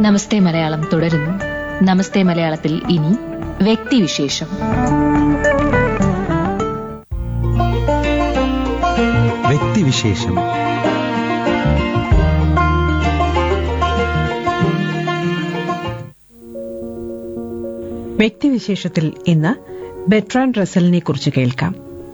നമസ്തേ മലയാളം തുടരുന്നു നമസ്തേ മലയാളത്തിൽ ഇനി വ്യക്തിവിശേഷം വ്യക്തിവിശേഷം വ്യക്തിവിശേഷത്തിൽ ഇന്ന് ബെട്രാൻ റസലിനെ കുറിച്ച് കേൾക്കാം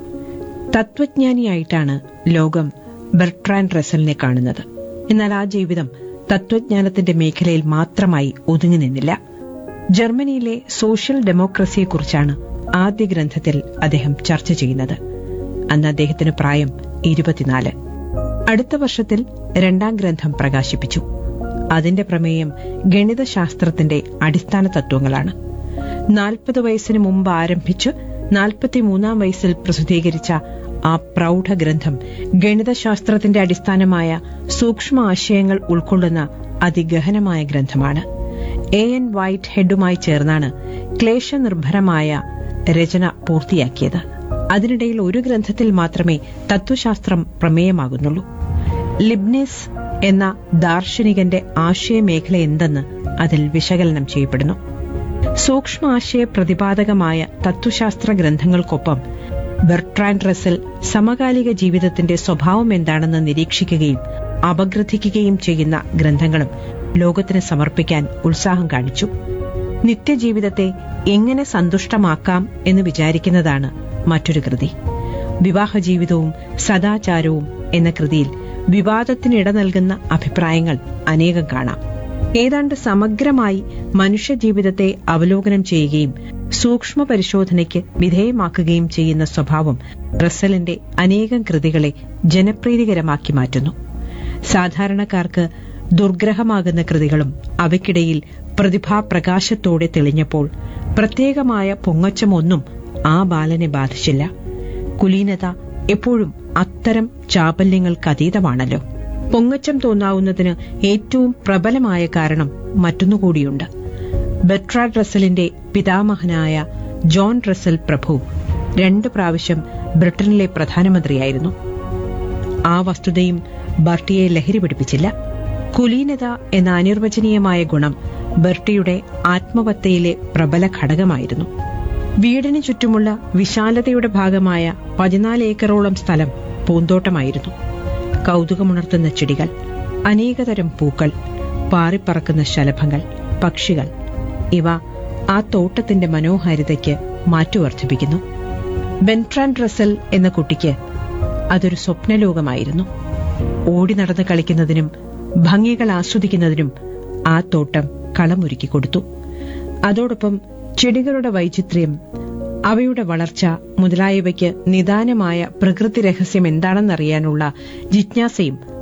തത്വജ്ഞാനിയായിട്ടാണ് ലോകം ബെർട്രാൻ റസലിനെ കാണുന്നത് എന്നാൽ ആ ജീവിതം തത്വജ്ഞാനത്തിന്റെ മേഖലയിൽ മാത്രമായി ഒതുങ്ങി നിന്നില്ല ജർമ്മനിയിലെ സോഷ്യൽ ഡെമോക്രസിയെക്കുറിച്ചാണ് ആദ്യ ഗ്രന്ഥത്തിൽ അദ്ദേഹം ചർച്ച ചെയ്യുന്നത് അന്ന് അദ്ദേഹത്തിന് പ്രായം ഇരുപത്തിനാല് അടുത്ത വർഷത്തിൽ രണ്ടാം ഗ്രന്ഥം പ്രകാശിപ്പിച്ചു അതിന്റെ പ്രമേയം ഗണിതശാസ്ത്രത്തിന്റെ അടിസ്ഥാന തത്വങ്ങളാണ് നാൽപ്പത് വയസ്സിന് മുമ്പ് ആരംഭിച്ച് നാൽപ്പത്തിമൂന്നാം വയസ്സിൽ പ്രസിദ്ധീകരിച്ച ആ പ്രൗഢ ഗ്രന്ഥം ഗണിതശാസ്ത്രത്തിന്റെ അടിസ്ഥാനമായ സൂക്ഷ്മ ആശയങ്ങൾ ഉൾക്കൊള്ളുന്ന അതിഗഹനമായ ഗ്രന്ഥമാണ് എ എൻ വൈറ്റ് ഹെഡുമായി ചേർന്നാണ് ക്ലേശനിർഭരമായ രചന പൂർത്തിയാക്കിയത് അതിനിടയിൽ ഒരു ഗ്രന്ഥത്തിൽ മാത്രമേ തത്വശാസ്ത്രം പ്രമേയമാകുന്നുള്ളൂ ലിബ്നിസ് എന്ന ദാർശനികന്റെ ആശയമേഖല എന്തെന്ന് അതിൽ വിശകലനം ചെയ്യപ്പെടുന്നു സൂക്ഷ്മ ആശയ പ്രതിപാദകമായ തത്വശാസ്ത്ര ഗ്രന്ഥങ്ങൾക്കൊപ്പം ബെർട്രാൻ റസൽ സമകാലിക ജീവിതത്തിന്റെ സ്വഭാവം എന്താണെന്ന് നിരീക്ഷിക്കുകയും അപഗ്രഥിക്കുകയും ചെയ്യുന്ന ഗ്രന്ഥങ്ങളും ലോകത്തിന് സമർപ്പിക്കാൻ ഉത്സാഹം കാണിച്ചു നിത്യജീവിതത്തെ എങ്ങനെ സന്തുഷ്ടമാക്കാം എന്ന് വിചാരിക്കുന്നതാണ് മറ്റൊരു കൃതി വിവാഹ ജീവിതവും സദാചാരവും എന്ന കൃതിയിൽ വിവാദത്തിനിട നൽകുന്ന അഭിപ്രായങ്ങൾ അനേകം കാണാം ഏതാണ്ട് സമഗ്രമായി മനുഷ്യജീവിതത്തെ അവലോകനം ചെയ്യുകയും സൂക്ഷ്മ പരിശോധനയ്ക്ക് വിധേയമാക്കുകയും ചെയ്യുന്ന സ്വഭാവം റസലിന്റെ അനേകം കൃതികളെ ജനപ്രീതികരമാക്കി മാറ്റുന്നു സാധാരണക്കാർക്ക് ദുർഗ്രഹമാകുന്ന കൃതികളും അവയ്ക്കിടയിൽ പ്രതിഭാപ്രകാശത്തോടെ തെളിഞ്ഞപ്പോൾ പ്രത്യേകമായ പൊങ്ങച്ചമൊന്നും ആ ബാലനെ ബാധിച്ചില്ല കുലീനത എപ്പോഴും അത്തരം ചാപല്യങ്ങൾക്ക് അതീതമാണല്ലോ പൊങ്ങച്ചം തോന്നാവുന്നതിന് ഏറ്റവും പ്രബലമായ കാരണം മറ്റൊന്നുകൂടിയുണ്ട് ബെട്രാഡ് റസലിന്റെ പിതാമഹനായ ജോൺ റസൽ പ്രഭു രണ്ട് പ്രാവശ്യം ബ്രിട്ടനിലെ പ്രധാനമന്ത്രിയായിരുന്നു ആ വസ്തുതയും ബർട്ടിയെ ലഹരി പിടിപ്പിച്ചില്ല കുലീനത എന്ന അനിർവചനീയമായ ഗുണം ബർട്ടിയുടെ ആത്മവത്തയിലെ പ്രബല ഘടകമായിരുന്നു വീടിന് ചുറ്റുമുള്ള വിശാലതയുടെ ഭാഗമായ പതിനാല് ഏക്കറോളം സ്ഥലം പൂന്തോട്ടമായിരുന്നു കൗതുകമുണർത്തുന്ന ചെടികൾ അനേകതരം പൂക്കൾ പാറിപ്പറക്കുന്ന ശലഭങ്ങൾ പക്ഷികൾ ഇവ ആ തോട്ടത്തിന്റെ മനോഹാരിതയ്ക്ക് മാറ്റുവർദ്ധിപ്പിക്കുന്നു ബെൻട്രാൻ റസൽ എന്ന കുട്ടിക്ക് അതൊരു സ്വപ്നലോകമായിരുന്നു ഓടി നടന്ന് കളിക്കുന്നതിനും ഭംഗികൾ ആസ്വദിക്കുന്നതിനും ആ തോട്ടം കളമൊരുക്കി കൊടുത്തു അതോടൊപ്പം ചെടികളുടെ വൈചിത്ര്യം അവയുടെ വളർച്ച മുതലായവയ്ക്ക് നിദാനമായ പ്രകൃതി രഹസ്യം എന്താണെന്നറിയാനുള്ള ജിജ്ഞാസയും